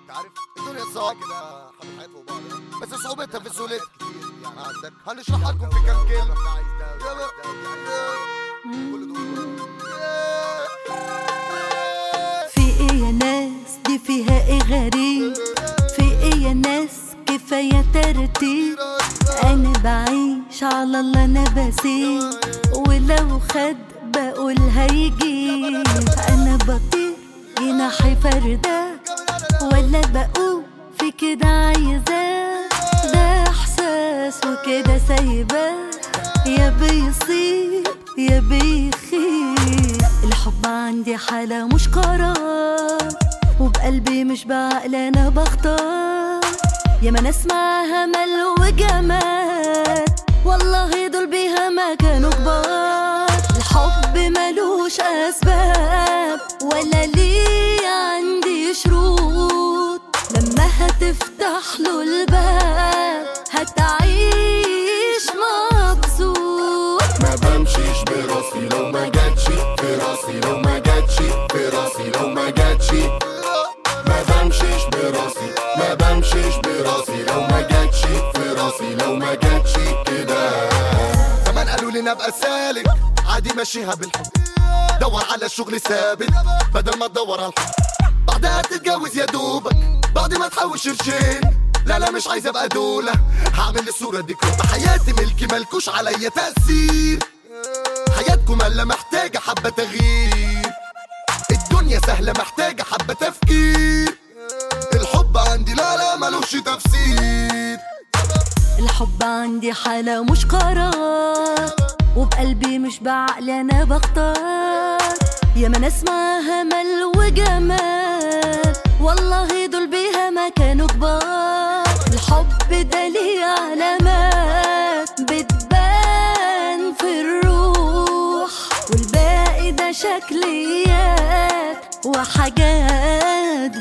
انت عارف الدنيا صعبة كده حب حياة فوق بعض بس صعوبتها في سهولتها يعني عندك هنشرحها لكم في كام كلمة يلا. كل دول في ايه يا ناس دي فيها ايه غريب في ايه يا ناس كفاية ترتيب انا بعيش على الله انا بسيب ولو خد بقول هيجي انا بطير جناحي فردة ولا بقول في كده عايزاه ده احساس وكده سايباه يا بيصيب يا بيخيب الحب عندي حالة مش قرار وبقلبي مش بعقل انا بختار يا ما ناس معاها مل وجمال والله دول بيها ما كانوا كبار الحب ملوش اسباب ولا ليه عندي شروط لما هتفتح له الباب هتعيش مبسوط ما بمشيش براسي لو ما جاتش في راسي لو ما جاتش في راسي لو ما جاتش ما بمشيش براسي ما بمشيش براسي لو ما جاتش في راسي لو ما جاتش كده زمان قالوا لي ابقى سالك عادي ماشيها بالحب دور على شغل ثابت بدل ما تدور على الحب بعدها تتجوز يا دوبك بعد ما تحوش قرشين لا لا مش عايز ابقى دولة هعمل الصورة دي كلها حياتي ملكي ملكوش عليا تأثير حياتكم الا محتاجة حبة تغيير الدنيا سهلة محتاجة حبة تفكير الحب عندي لا لا ملوش تفسير الحب عندي حالة مش قرار وبقلبي مش بعقل انا بختار يا ما ناس معاها مل وجمال والله دول بيها ما كانوا كبار الحب ده ليه علامات بتبان في الروح والباقي ده شكليات وحاجات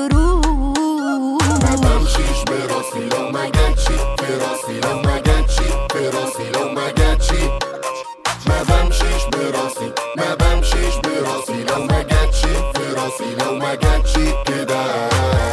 بتروح ما بمشيش براسي لو ما جاتش في راسي لو ما جاتش في راسي لو ما جاتش ما بمشيش براسي ما بمشيش براسي لو ما جاتش في راسي لو ما جاتش كده